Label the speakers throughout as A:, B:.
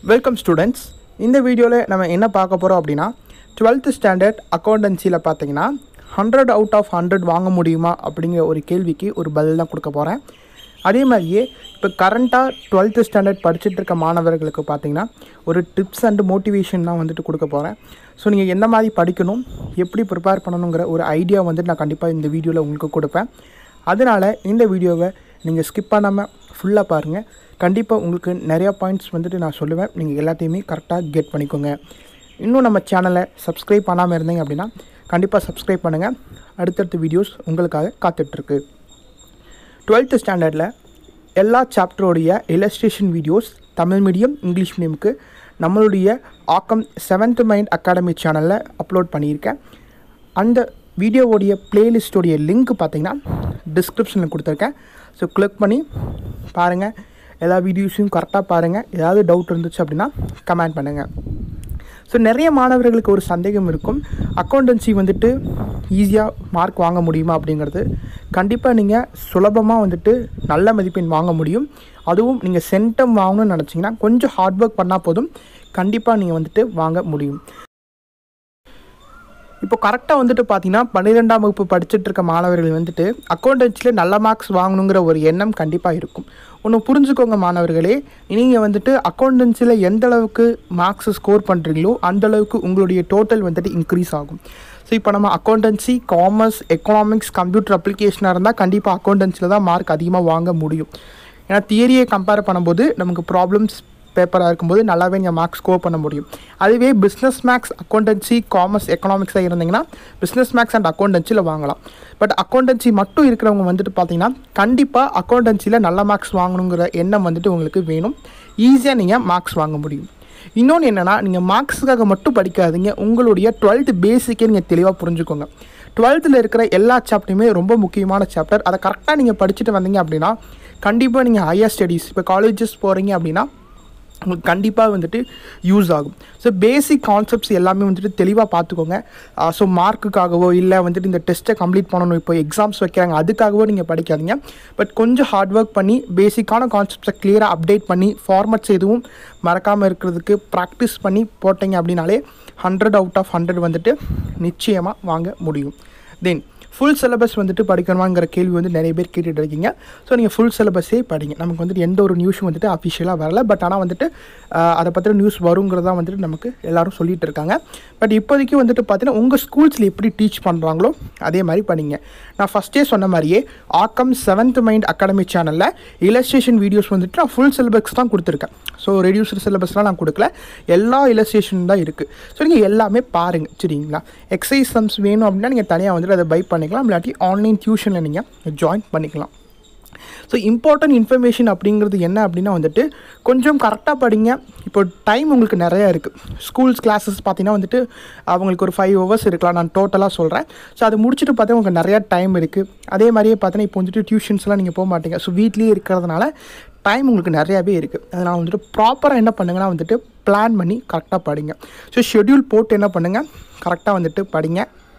A: welcome students இந்த வீடியோவில் நம்ம என்ன பார்க்க போகிறோம் அப்படின்னா டுவெல்த்து ஸ்டாண்டர்ட் அக்கௌண்டன்சியில் பார்த்தீங்கன்னா ஹண்ட்ரட் அவுட் ஆஃப் ஹண்ட்ரட் வாங்க முடியுமா அப்படிங்கிற ஒரு கேள்விக்கு ஒரு பதில் தான் கொடுக்க போகிறேன் அதே மாதிரியே இப்போ கரண்ட்டாக டுவெல்த்து ஸ்டாண்டர்ட் படிச்சுட்டு இருக்க மாணவர்களுக்கு பார்த்தீங்கன்னா ஒரு டிப்ஸ் அண்ட் மோட்டிவேஷன் தான் வந்துட்டு கொடுக்க போகிறேன் ஸோ நீங்கள் எந்த மாதிரி படிக்கணும் எப்படி ப்ரிப்பேர் பண்ணணுங்கிற ஒரு ஐடியா வந்துட்டு நான் கண்டிப்பாக இந்த வீடியோவில் உங்களுக்கு கொடுப்பேன் அதனால் இந்த வீடியோவை நீங்கள் ஸ்கிப் பண்ணாமல் ஃபுல்லாக பாருங்கள் கண்டிப்பாக உங்களுக்கு நிறையா பாயிண்ட்ஸ் வந்துட்டு நான் சொல்லுவேன் நீங்கள் எல்லாத்தையுமே கரெக்டாக கெட் பண்ணிக்கோங்க இன்னும் நம்ம சேனலை சப்ஸ்கிரைப் பண்ணாமல் இருந்தீங்க அப்படின்னா கண்டிப்பாக சப்ஸ்கிரைப் பண்ணுங்கள் அடுத்தடுத்த வீடியோஸ் உங்களுக்காக காத்துட்ருக்கு டுவெல்த்து ஸ்டாண்டர்டில் எல்லா சாப்டரோடைய illustration videos Tamil medium English மீடியமுக்கு நம்மளுடைய ஆக்கம் செவன்த் மைண்ட் அகாடமி சேனலில் அப்லோட் பண்ணியிருக்கேன் அந்த வீடியோவோடைய பிளேலிஸ்ட்டோடைய லிங்க் பார்த்தீங்கன்னா டிஸ்கிரிப்ஷனில் கொடுத்துருக்கேன் ஸோ கிளிக் பண்ணி பாருங்கள் எல்லா வீடியோஸையும் கரெக்டாக பாருங்கள் ஏதாவது டவுட் இருந்துச்சு அப்படின்னா கமெண்ட் பண்ணுங்கள் ஸோ நிறைய மாணவர்களுக்கு ஒரு சந்தேகம் இருக்கும் அக்கௌண்டன்சி வந்துட்டு ஈஸியாக மார்க் வாங்க முடியுமா அப்படிங்கிறது கண்டிப்பாக நீங்கள் சுலபமாக வந்துட்டு நல்ல மதிப்பெண் வாங்க முடியும் அதுவும் நீங்கள் சென்டம் வாங்கணும்னு நினச்சிங்கன்னா கொஞ்சம் ஹார்ட் ஒர்க் பண்ணால் போதும் கண்டிப்பாக நீங்கள் வந்துட்டு வாங்க முடியும் இப்போ கரெக்டாக வந்துட்டு பார்த்தீங்கன்னா பன்னிரெண்டாம் வகுப்பு படிச்சுட்டு இருக்க மாணவர்கள் வந்துட்டு அக்கௌண்டன்சியில் நல்ல மார்க்ஸ் வாங்கணுங்கிற ஒரு எண்ணம் கண்டிப்பாக இருக்கும் ஒன்று புரிஞ்சுக்கோங்க மாணவர்களே நீங்கள் வந்துட்டு அக்கௌண்டன்சியில் எந்த அளவுக்கு மார்க்ஸ் ஸ்கோர் பண்ணுறீங்களோ அந்த அளவுக்கு உங்களுடைய டோட்டல் வந்துட்டு இன்க்ரீஸ் ஆகும் ஸோ இப்போ நம்ம அக்கௌண்டன்சி காமர்ஸ் எக்கனாமிக்ஸ் கம்ப்யூட்டர் அப்ளிகேஷனாக இருந்தால் கண்டிப்பாக அக்கௌண்டன்சியில் தான் மார்க் அதிகமாக வாங்க முடியும் ஏன்னா தியரியை கம்பேர் பண்ணும்போது நமக்கு ப்ராப்ளம்ஸ் பேப்பராக இருக்கும்போது நல்லாவே நீங்கள் மார்க்ஸ் ஸ்கோர் பண்ண முடியும் அதுவே பிஸ்னஸ் மேக்ஸ் அக்கௌண்டன்சி காமர்ஸ் எக்கனாமிக்ஸாக இருந்தீங்கன்னா பிஸ்னஸ் மேக்ஸ் அண்ட் அக்கௌண்டன்சியில் வாங்கலாம் பட் அக்கௌண்டன்சி மட்டும் இருக்கிறவங்க வந்துட்டு பார்த்தீங்கன்னா கண்டிப்பாக அக்கௌண்டன்சியில் நல்ல மார்க்ஸ் வாங்கணுங்கிற எண்ணம் வந்துட்டு உங்களுக்கு வேணும் ஈஸியாக நீங்கள் மார்க்ஸ் வாங்க முடியும் இன்னொன்று என்னென்னா நீங்கள் மார்க்ஸுக்காக மட்டும் படிக்காதீங்க உங்களுடைய டுவெல்த் பேசிக்கே நீங்கள் தெளிவாக புரிஞ்சுக்கோங்க டுவெல்த்தில் இருக்கிற எல்லா சாப்டருமே ரொம்ப முக்கியமான சாப்டர் அதை கரெக்டாக நீங்கள் படிச்சுட்டு வந்தீங்க அப்படின்னா கண்டிப்பாக நீங்கள் ஹையர் ஸ்டடீஸ் இப்போ காலேஜஸ் போகிறீங்க அப்படின்னா உங்களுக்கு கண்டிப்பாக வந்துட்டு யூஸ் ஆகும் ஸோ பேசிக் கான்செப்ட்ஸ் எல்லாமே வந்துட்டு தெளிவாக பார்த்துக்கோங்க ஸோ மார்க்குக்காகவோ இல்லை வந்துட்டு இந்த டெஸ்ட்டை கம்ப்ளீட் பண்ணணும் இப்போ எக்ஸாம்ஸ் வைக்கிறாங்க அதுக்காகவோ நீங்கள் படிக்காதீங்க பட் கொஞ்சம் ஹார்ட் ஒர்க் பண்ணி பேசிக்கான கான்செப்ட்ஸை கிளியராக அப்டேட் பண்ணி ஃபார்மட்ஸ் எதுவும் மறக்காமல் இருக்கிறதுக்கு ப்ராக்டிஸ் பண்ணி போட்டிங்க அப்படின்னாலே ஹண்ட்ரட் அவுட் ஆஃப் ஹண்ட்ரட் வந்துட்டு நிச்சயமாக வாங்க முடியும் தென் ஃபுல் சிலபஸ் வந்துட்டு படிக்கணுமாங்கிற கேள்வி வந்து நிறைய பேர் கேட்டுட்டு இருக்கீங்க ஸோ நீங்கள் ஃபுல் சிலபஸே படிங்க நமக்கு வந்துட்டு எந்த ஒரு நியூஸும் வந்துட்டு அஃபிஷியலாக வரல பட் ஆனால் வந்துட்டு ஆஹ், அதை பற்றின நியூஸ் வருங்கிறதா வந்துட்டு நமக்கு எல்லாரும் சொல்லிட்டு இருக்காங்க பட் இப்போதைக்கு வந்துட்டு பார்த்தீங்கன்னா உங்கள் ஸ்கூல்ஸில் எப்படி டீச் பண்ணுறாங்களோ அதே மாதிரி படிங்க நான் ஃபஸ்ட்டே சொன்ன மாதிரியே ஆக்கம் செவன்த் மைண்ட் அகாடமி சேனலில் illustration வீடியோஸ் வந்துட்டு நான் ஃபுல் சிலபஸ் தான் கொடுத்துருக்கேன் ஸோ ரெடியூசர் சிலபஸ்லாம் நான் கொடுக்கல எல்லா illustration தான் இருக்குது ஸோ நீங்கள் எல்லாமே பாருங்கள் சரிங்களா எக்ஸசைஸ் சம்ஸ் வேணும் அப்படின்னா நீங்கள் தனியாக வந்துட்டு அதை பை பண்ணிக்கலாம் இல்லாட்டி ஆன்லைன் டியூஷனில் நீங்கள் ஜாயின் பண்ணிக்கலாம் ஸோ இம்பார்ட்டன்ட் இன்ஃபர்மேஷன் அப்படிங்கிறது என்ன அப்படின்னா வந்துட்டு கொஞ்சம் கரெக்டாக படிங்க இப்போ டைம் உங்களுக்கு நிறையா இருக்குது ஸ்கூல்ஸ் கிளாஸஸ் பார்த்தீங்கன்னா வந்துட்டு அவங்களுக்கு ஒரு ஃபைவ் ஹவர்ஸ் இருக்கலாம் நான் டோட்டலாக சொல்கிறேன் ஸோ அதை முடிச்சுட்டு பார்த்தா உங்களுக்கு நிறையா டைம் இருக்குது அதே மாதிரியே பார்த்தீங்கன்னா இப்போ வந்துட்டு டியூஷன்ஸ்லாம் நீங்கள் போக மாட்டீங்க ஸோ வீட்லேயே இருக்கிறதுனால டைம் உங்களுக்கு நிறையாவே இருக்குது அதனால் வந்துட்டு ப்ராப்பராக என்ன பண்ணுங்கன்னா வந்துட்டு பிளான் பண்ணி கரெக்டாக படிங்க ஸோ ஷெட்யூல் போட்டு என்ன பண்ணுங்கள் கரெக்டாக வந்துட்டு படிங்க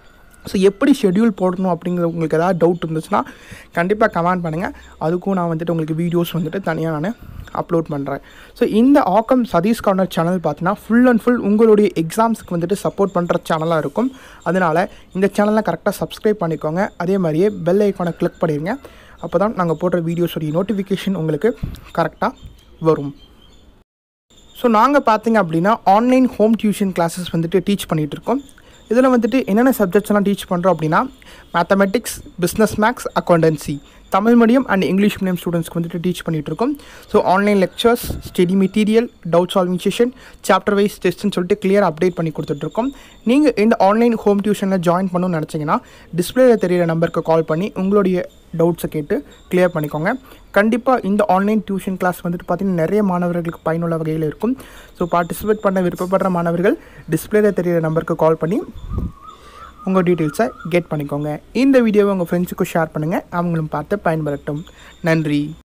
A: ஸோ எப்படி ஷெட்யூல் போடணும் அப்படிங்கிற உங்களுக்கு ஏதாவது டவுட் இருந்துச்சுன்னா கண்டிப்பாக கமெண்ட் பண்ணுங்கள் அதுக்கும் நான் வந்துட்டு உங்களுக்கு வீடியோஸ் வந்துட்டு தனியாக நான் அப்லோட் பண்ணுறேன் ஸோ இந்த ஆக்கம் சதீஷ் கார்னர் சேனல் பார்த்தீங்கன்னா ஃபுல் அண்ட் ஃபுல் உங்களுடைய எக்ஸாம்ஸ்க்கு வந்துட்டு சப்போர்ட் பண்ணுற சேனலாக இருக்கும் அதனால் இந்த சேனலை கரெக்டாக சப்ஸ்கிரைப் பண்ணிக்கோங்க அதே மாதிரியே பெல் ஐக்கானை கிளிக் பண்ணிடுங்க அப்போ தான் நாங்கள் போடுற வீடியோஸோடைய நோட்டிஃபிகேஷன் உங்களுக்கு கரெக்டாக வரும் ஸோ நாங்கள் பார்த்தீங்க அப்படின்னா ஆன்லைன் ஹோம் டியூஷன் கிளாஸஸ் வந்துட்டு டீச் பண்ணிகிட்டு இருக்கோம் இதில் வந்துட்டு என்னென்ன சப்ஜெக்ட்ஸ் எல்லாம் டீச் பண்ணுறோம் அப்படின்னா mathematics business maths accountancy Tamil medium and English medium ஸ்டூடெண்ட்ஸ்க்கு வந்துட்டு டீச் பண்ணிகிட்டு இருக்கோம் so online lectures study material doubt solving session chapter wise டெஸ்ட்னு சொல்லிட்டு கிளியர் அப்டேட் பண்ணி கொடுத்துட்ருக்கோம் நீங்கள் இந்த ஆன்லைன் ஹோம் டியூஷனில் ஜாயின் பண்ணணும்னு நினச்சிங்கன்னா டிஸ்பிளேல தெரியிற நம்பருக்கு கால் பண்ணி உங்களுடைய டவுட்ஸை கேட்டு கிளியர் பண்ணிக்கோங்க கண்டிப்பாக இந்த ஆன்லைன் டியூஷன் கிளாஸ் வந்துட்டு பார்த்திங்கன்னா நிறைய மாணவர்களுக்கு பயனுள்ள வகையில் இருக்கும் ஸோ பார்ட்டிசிபேட் பண்ண விருப்பப்படுற மாணவர்கள் டிஸ்பிளேல தெரியிற நம்பருக்கு கால் பண்ணி உங்கள் டீட்டெயில்ஸை கெட் பண்ணிக்கோங்க இந்த வீடியோவை உங்கள் ஃப்ரெண்ட்ஸுக்கும் ஷேர் பண்ணுங்கள் அவங்களும் பார்த்து பயன்பெறட்டும் நன்றி